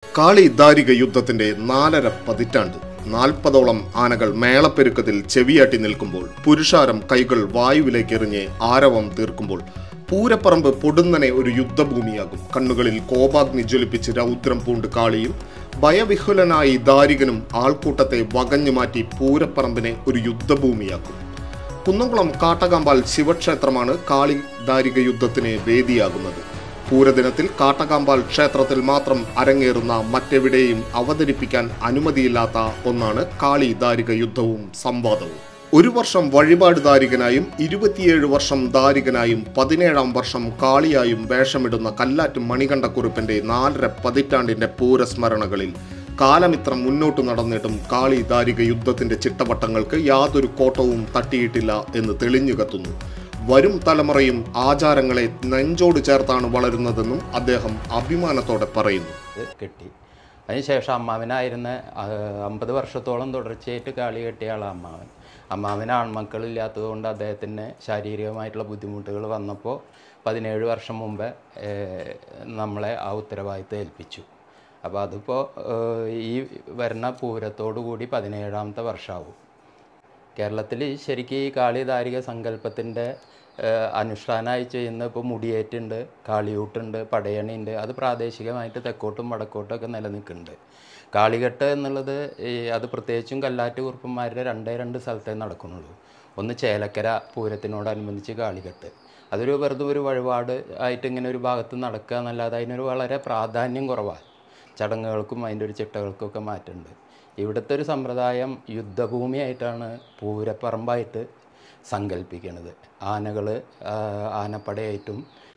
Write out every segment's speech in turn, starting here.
കാളി ദാരിക യുദ്ധത്തിന്റെ നാലര പതിറ്റാണ്ട് നാൽപ്പതോളം ആനകൾ മേളപ്പെരുക്കത്തിൽ ചെവിയാട്ടി നിൽക്കുമ്പോൾ പുരുഷാരം കൈകൾ വായുവിലേക്ക് എറിഞ്ഞ് ആരവം തീർക്കുമ്പോൾ പൂരപ്പറമ്പ് പൊടുന്നനെ ഒരു യുദ്ധഭൂമിയാകും കണ്ണുകളിൽ കോപാഗ്നി ജ്വലിപ്പിച്ച് രൗദ്രം പൂണ്ട് കാളിയും ഭയവിഹുലനായി ദാരികനും ആൾക്കൂട്ടത്തെ വകഞ്ഞു മാറ്റി പൂരപ്പറമ്പിനെ ഒരു യുദ്ധഭൂമിയാക്കും കുന്നംകുളം കാട്ടകാമ്പാൽ ശിവക്ഷേത്രമാണ് കാളി ദാരിക യുദ്ധത്തിന് വേദിയാകുന്നത് പൂരദിനത്തിൽ കാട്ടകാമ്പാൽ ക്ഷേത്രത്തിൽ മാത്രം അരങ്ങേറുന്ന മറ്റെവിടെയും അവതരിപ്പിക്കാൻ അനുമതിയില്ലാത്ത ഒന്നാണ് കാളി ദാരിക യുദ്ധവും സംവാദവും ഒരു വർഷം വഴിപാട് ദാരികനായും ഇരുപത്തിയേഴ് വർഷം ദാരികനായും പതിനേഴാം വർഷം കാളിയായും വേഷമിടുന്ന കല്ലാറ്റ് മണികണ്ഠക്കുറുപ്പിന്റെ നാലര പതിറ്റാണ്ടിന്റെ പൂരസ്മരണകളിൽ കാലമിത്ര മുന്നോട്ട് നടന്നിട്ടും കാളി ദാരിക യുദ്ധത്തിന്റെ ചിട്ടവട്ടങ്ങൾക്ക് യാതൊരു കോട്ടവും തട്ടിയിട്ടില്ല എന്ന് തെളിഞ്ഞു കത്തുന്നു വരും തലമുറയും ആചാരങ്ങളെ നെഞ്ചോട് ചേർത്താണ് വളരുന്നതെന്നും അദ്ദേഹം അഭിമാനത്തോടെ പറയുന്നു ഇത് കിട്ടി അതിനുശേഷം അമ്മാവനായിരുന്ന ആ, അമ്പത് വർഷത്തോളം തുടർച്ചയായിട്ട് കാളി കെട്ടിയ ആളാണ് അമ്മാവൻ അമ്മാവന് ആൺമക്കളില്ലാത്തത് കൊണ്ട് അദ്ദേഹത്തിന് ശാരീരികമായിട്ടുള്ള ബുദ്ധിമുട്ടുകൾ വന്നപ്പോൾ പതിനേഴ് വർഷം മുമ്പ് ഏഹ്, നമ്മളെ ആ ഉത്തരവാദിത്തം ഏൽപ്പിച്ചു അപ്പോൾ അതിപ്പോൾ ഏഹ്, ഈ വരുന്ന പൂരത്തോടു കൂടി പതിനേഴാമത്തെ വർഷമാവും കേരളത്തിൽ ശരിക്കും ഈ കാളി ദാരിക സങ്കല്പത്തിൻ്റെ അനുഷ്ഠാനമായി ചെയ്യുന്ന ഇപ്പോൾ മുടിയേറ്റുണ്ട് കാളിയൂട്ടുണ്ട് പടയണിയുണ്ട് അത് പ്രാദേശികമായിട്ട് തെക്കോട്ടും വടക്കോട്ടും ഒക്കെ നിലനിൽക്കുന്നുണ്ട് കാളികെട്ട് എന്നുള്ളത് ഈ അത് പ്രത്യേകിച്ചും കല്ലാറ്റ് കുറുപ്പന്മാരുടെ രണ്ടേ രണ്ട് സ്ഥലത്തേ നടക്കുന്നുള്ളൂ ഒന്ന് ചേലക്കര പൂരത്തിനോടനുബന്ധിച്ച് കാളികെട്ട് അതൊരു വെറുതെ ഒരു വഴിപാട് ആയിട്ട് ഇങ്ങനെ ഒരു ഭാഗത്ത് നടക്കുക എന്നല്ലാതെ അതിനൊരു വളരെ പ്രാധാന്യം കുറവാണ് ചടങ്ങുകൾക്കും അതിൻ്റെ ഒരു ചിട്ടകൾക്കൊക്കെ മാറ്റമുണ്ട് ഇവിടുത്തെ ഒരു സമ്പ്രദായം യുദ്ധഭൂമിയായിട്ടാണ് പൂരപ്പറമ്പായിട്ട് സങ്കല്പിക്കുന്നത് ആനകൾ ആനപ്പടയായിട്ടും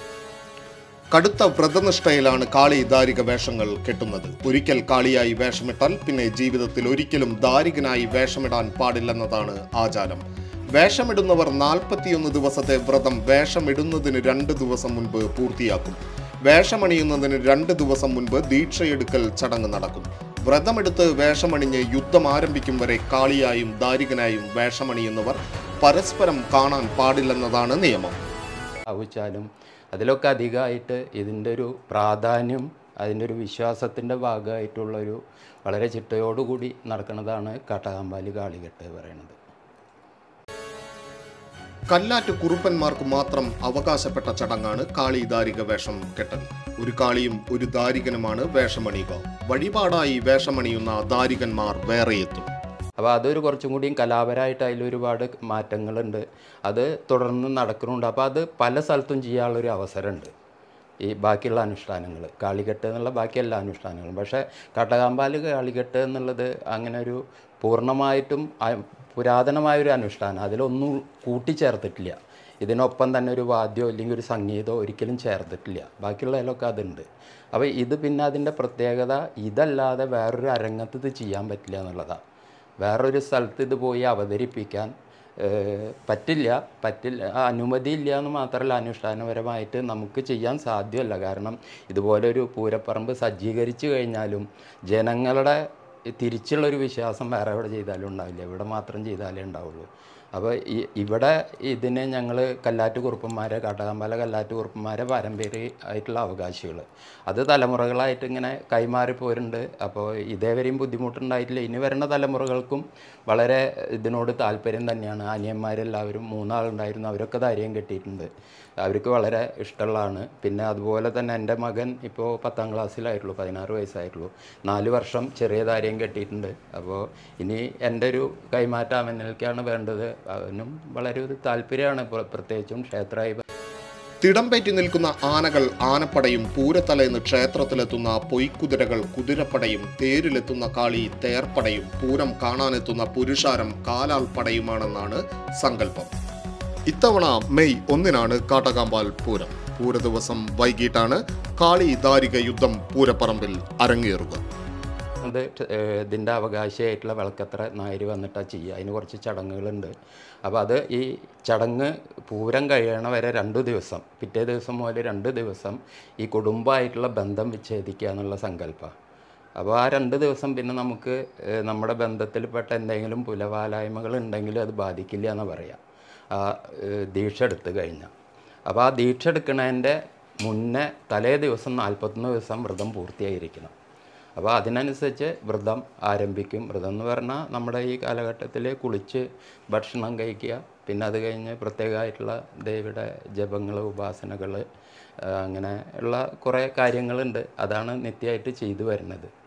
കടുത്ത വ്രതനിഷ്ഠയിലാണ് കാളി ദാരിക വേഷങ്ങൾ കെട്ടുന്നത് ഒരിക്കൽ കാളിയായി വേഷമിട്ടാൽ പിന്നെ ജീവിതത്തിൽ ഒരിക്കലും ദാരികനായി വേഷമിടാൻ പാടില്ലെന്നതാണ് ആചാരം വേഷമിടുന്നവർ നാൽപ്പത്തിയൊന്ന് ദിവസത്തെ വ്രതം വേഷമിടുന്നതിന് രണ്ട് ദിവസം മുൻപ് പൂർത്തിയാക്കും വേഷമണിയുന്നതിന് രണ്ട് ദിവസം മുൻപ് ദീക്ഷയെടുക്കൽ ചടങ്ങ് നടക്കും വ്രതമെടുത്ത് വേഷമണിഞ്ഞ് യുദ്ധം ആരംഭിക്കും വരെ കാളിയായും ദാരികനായും വേഷമണിയുന്നവർ പരസ്പരം കാണാൻ പാടില്ലെന്നതാണ് നിയമം ആവശ്യാലും അതിലൊക്കെ അധികമായിട്ട് ഇതിൻ്റെ ഒരു പ്രാധാന്യം അതിൻ്റെ ഒരു വിശ്വാസത്തിൻ്റെ ഭാഗമായിട്ടുള്ളൊരു വളരെ ചിട്ടയോടുകൂടി നടക്കുന്നതാണ് കാട്ടകാമ്പാലി കാളികെട്ട് പറയുന്നത് കല്ലാറ്റ് കുറുപ്പന്മാർക്ക് മാത്രം അവകാശപ്പെട്ട ചടങ്ങാണ് കാളി ദാരിക വേഷം കെട്ടൽ ഒരു കാളിയും ഒരു ദാരികനുമാണ് വേഷമണിയുക വഴിപാടായി വേഷമണിയുന്ന ദാരികന്മാർ വേറെയെത്തും അപ്പോൾ അതൊരു കുറച്ചും കൂടിയും കലാപരമായിട്ട് അതിലൊരുപാട് മാറ്റങ്ങളുണ്ട് അത് തുടർന്ന് നടക്കുന്നുണ്ട് അപ്പോൾ അത് പല സ്ഥലത്തും ചെയ്യാനുള്ളൊരു അവസരമുണ്ട് ഈ ബാക്കിയുള്ള അനുഷ്ഠാനങ്ങൾ കാളികെട്ട് എന്നുള്ള ബാക്കി എല്ലാ അനുഷ്ഠാനങ്ങളും പക്ഷേ കട്ടകാമ്പാല് കാളികെട്ട് എന്നുള്ളത് അങ്ങനെ ഒരു പൂർണ്ണമായിട്ടും ആ- പുരാതനമായൊരു അനുഷ്ഠാനം അതിലൊന്നും കൂട്ടിച്ചേർത്തിട്ടില്ല ഇതിനൊപ്പം തന്നെ ഒരു വാദ്യമോ അല്ലെങ്കിൽ ഒരു സംഗീതമോ ഒരിക്കലും ചേർത്തിട്ടില്ല ബാക്കിയുള്ളതിലൊക്കെ അതുണ്ട് അപ്പോൾ ഇത് പിന്നെ അതിൻ്റെ പ്രത്യേകത ഇതല്ലാതെ വേറൊരു അരങ്ങത്ത് ഇത് ചെയ്യാൻ പറ്റില്ല എന്നുള്ളതാണ് വേറൊരു സ്ഥലത്ത് ഇത് പോയി അവതരിപ്പിക്കാൻ ഏഹ്, പറ്റില്ല പറ്റില്ല ആ അനുമതി ഇല്ല എന്ന് മാത്രമല്ല അനുഷ്ഠാനപരമായിട്ട് നമുക്ക് ചെയ്യാൻ സാധ്യമല്ല കാരണം ഇതുപോലെ ഒരു പൂരപ്പറമ്പ് സജ്ജീകരിച്ചു കഴിഞ്ഞാലും ജനങ്ങളുടെ തിരിച്ചുള്ളൊരു വിശ്വാസം വേറെ എവിടെ ചെയ്താലും ഉണ്ടാവില്ല ഇവിടെ മാത്രം ചെയ്താലേ ഉണ്ടാവുള്ളൂ അപ്പോൾ ഈ ഇവിടെ ഇതിനെ ഞങ്ങൾ കല്ലാറ്റ് കുറുപ്പന്മാരെ കാട്ടകമ്പല കല്ലാറ്റ് കുറുപ്പന്മാരെ പാരമ്പര്യ ആയിട്ടുള്ള അവകാശികൾ അത് തലമുറകളായിട്ട് ഇങ്ങനെ കൈമാറി പോരുന്നുണ്ട് അപ്പോൾ ഇതേവരെയും ബുദ്ധിമുട്ടുണ്ടായിട്ടില്ല ഇനി വരുന്ന തലമുറകൾക്കും വളരെ ഇതിനോട് താല്പര്യം തന്നെയാണ് അനിയന്മാരെല്ലാവരും മൂന്നാളുണ്ടായിരുന്നു അവരൊക്കെ ധൈര്യം കെട്ടിയിട്ടുണ്ട് അവർക്ക് വളരെ ഇഷ്ടമുള്ളതാണ് പിന്നെ അതുപോലെ തന്നെ എൻ്റെ മകൻ ഇപ്പോൾ പത്താം ക്ലാസ്സിലായിട്ടുള്ളൂ പതിനാറ് വയസ്സായിട്ടുള്ളൂ നാല് വർഷം ചെറിയ ധാര്യം കെട്ടിയിട്ടുണ്ട് അപ്പോൾ ഇനി എൻ്റെ ഒരു കൈമാറ്റം അവനിലേക്കാണ് വേണ്ടത് അവനും വളരെ ഒരു താല്പര്യമാണ് പ്ര- പ്രത്യേകിച്ചും ക്ഷേത്രമായി തിടംപേറ്റി നിൽക്കുന്ന ആനകൾ ആനപ്പടയും പൂരത്തലേന്ന് ക്ഷേത്രത്തിലെത്തുന്ന പൊയ്ക്കുതിരകൾ കുതിരപ്പടയും തേരിലെത്തുന്ന കാളി തേർപ്പടയും പൂരം കാണാനെത്തുന്ന പുരുഷാരം കാലാൾപ്പടയുമാണെന്നാണ് സങ്കല്പം ഇത്തവണ മെയ് ഒന്നിനാണ് കാട്ടകാമ്പാൽ പൂരം പൂരദിവസം വൈകിട്ടാണ് കാളി ദാരിക യുദ്ധം പൂരപ്പറമ്പിൽ അരങ്ങേറുക അത് ഏഹ് ഇതിൻ്റെ അവകാശിയായിട്ടുള്ള വിളക്കത്ര നായർ വന്നിട്ടാണ് ചെയ്യുക അതിന് കുറച്ച് ചടങ്ങുകളുണ്ട് അപ്പോൾ അത് ഈ ചടങ്ങ് പൂരം കഴിയണ വരെ രണ്ട് ദിവസം പിറ്റേ ദിവസം മുതൽ രണ്ട് ദിവസം ഈ കുടുംബമായിട്ടുള്ള ബന്ധം വിച്ഛേദിക്കുക എന്നുള്ള സങ്കല്പമാണ് അപ്പോൾ ആ രണ്ട് ദിവസം പിന്നെ നമുക്ക് ഏഹ് നമ്മുടെ ബന്ധത്തിൽപ്പെട്ട എന്തെങ്കിലും പുലവാലായ്മകൾ ഉണ്ടെങ്കിൽ അത് ബാധിക്കില്ല എന്ന് പറയാം ആ ഏഹ് ദീക്ഷ എടുത്തു കഴിഞ്ഞാൽ അപ്പോൾ ആ ദീക്ഷ എടുക്കുന്നതിൻ്റെ മുന്നേ തലേ ദിവസം നാൽപ്പത്തൊന്ന് ദിവസം വ്രതം പൂർത്തിയായിരിക്കണം അപ്പോൾ അതിനനുസരിച്ച് വ്രതം ആരംഭിക്കും വ്രതം എന്ന് പറഞ്ഞാൽ നമ്മുടെ ഈ കാലഘട്ടത്തിൽ കുളിച്ച് ഭക്ഷണം കഴിക്കുക പിന്നെ അത് കഴിഞ്ഞ് പ്രത്യേകമായിട്ടുള്ള ദേവിയുടെ ജപങ്ങൾ ഉപാസനകൾ അങ്ങനെ ഉള്ള കുറേ കാര്യങ്ങളുണ്ട് അതാണ് നിത്യമായിട്ട് ചെയ്തു വരുന്നത്